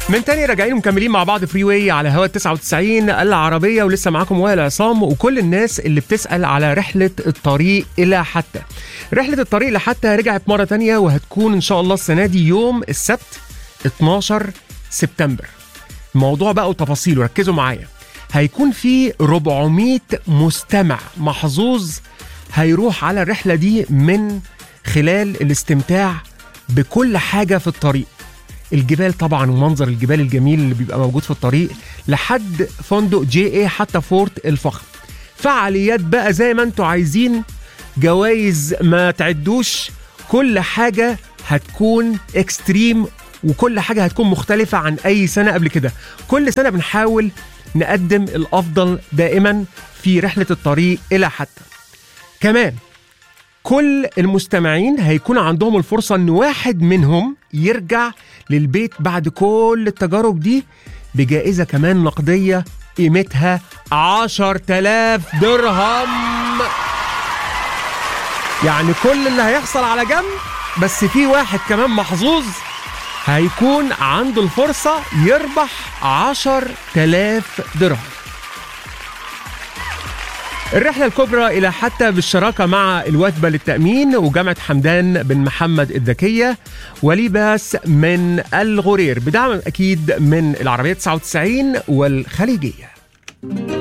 من تاني راجعين مكملين مع بعض فري واي على هوا 99 العربية ولسه معاكم وائل عصام وكل الناس اللي بتسأل على رحلة الطريق إلى حتى رحلة الطريق لحتى رجعت مرة تانية وهتكون إن شاء الله السنة دي يوم السبت 12 سبتمبر الموضوع بقى وتفاصيله ركزوا معايا هيكون في 400 مستمع محظوظ هيروح على الرحلة دي من خلال الاستمتاع بكل حاجة في الطريق الجبال طبعا ومنظر الجبال الجميل اللي بيبقى موجود في الطريق لحد فندق جي اي حتى فورت الفخم فعاليات بقى زي ما انتوا عايزين جوائز ما تعدوش كل حاجة هتكون اكستريم وكل حاجة هتكون مختلفة عن أي سنة قبل كده كل سنة بنحاول نقدم الأفضل دائما في رحلة الطريق إلى حتى كمان كل المستمعين هيكون عندهم الفرصة ان واحد منهم يرجع للبيت بعد كل التجارب دي بجائزة كمان نقدية قيمتها عشر تلاف درهم يعني كل اللي هيحصل على جنب بس في واحد كمان محظوظ هيكون عنده الفرصة يربح عشر تلاف درهم الرحلة الكبرى إلى حتى بالشراكة مع الوثبة للتأمين وجامعة حمدان بن محمد الذكية وليباس من الغرير بدعم أكيد من العربية 99 والخليجية